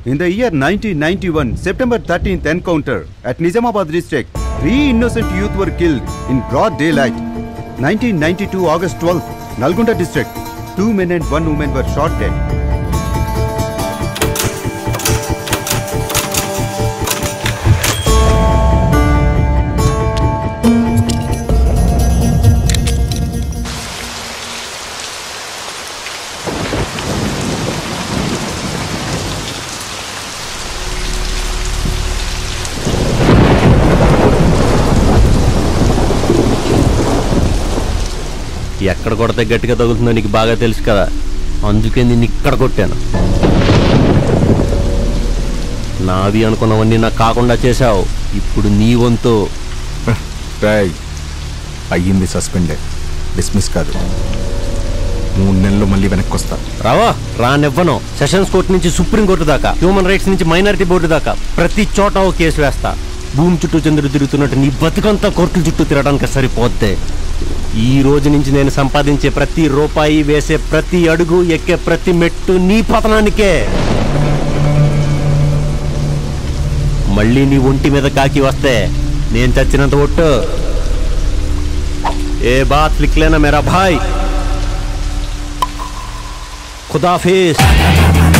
In the year 1991, September 13th encounter at Nizamabad district, three innocent youth were killed in broad daylight. 1992, August 12th, Nalgonda district, two men and one woman were shot dead. ఎక్కడ కొడితే గట్టిగా తగులుతుందో నీకు బాగా తెలుసు కదా అందుకే నిన్ను ఇక్కడ కొట్టాను నావి అనుకున్నవన్నీ నాకు కాకుండా చేశావు ఇప్పుడు నీ వంతు రాయ్ అయ్యింది సస్పెండెడ్ డిస్మిస్ కాదు మూడు నెలలు మళ్ళీ వెనక్కి వస్తా రావా రానివ్వను సెషన్స్ కోర్టు నుంచి సుప్రీం కోర్టు దాకా హ్యూమన్ రైట్స్ నుంచి మైనారిటీ బోర్డు దాకా ప్రతి చోట ఓ కేసు వేస్తా భూమి చుట్టూ చంద్రుడు తిరుగుతున్నట్టు నీ బతుకంతా కోర్టుల చుట్టూ తిరగడానికి సరిపోద్ది ఈ రోజు నుంచి నేను సంపాదించే ప్రతి రూపాయి వేసే ప్రతి అడుగు ఎక్కే ప్రతి మెట్టు నీ పతనానికే మళ్ళీ నీ ఒంటి మీద కాకి వస్తే నేను చచ్చినంత ఒట్టు ఏ బాత్ లిక్లేనా మేరా భాయ్ खुदाफिज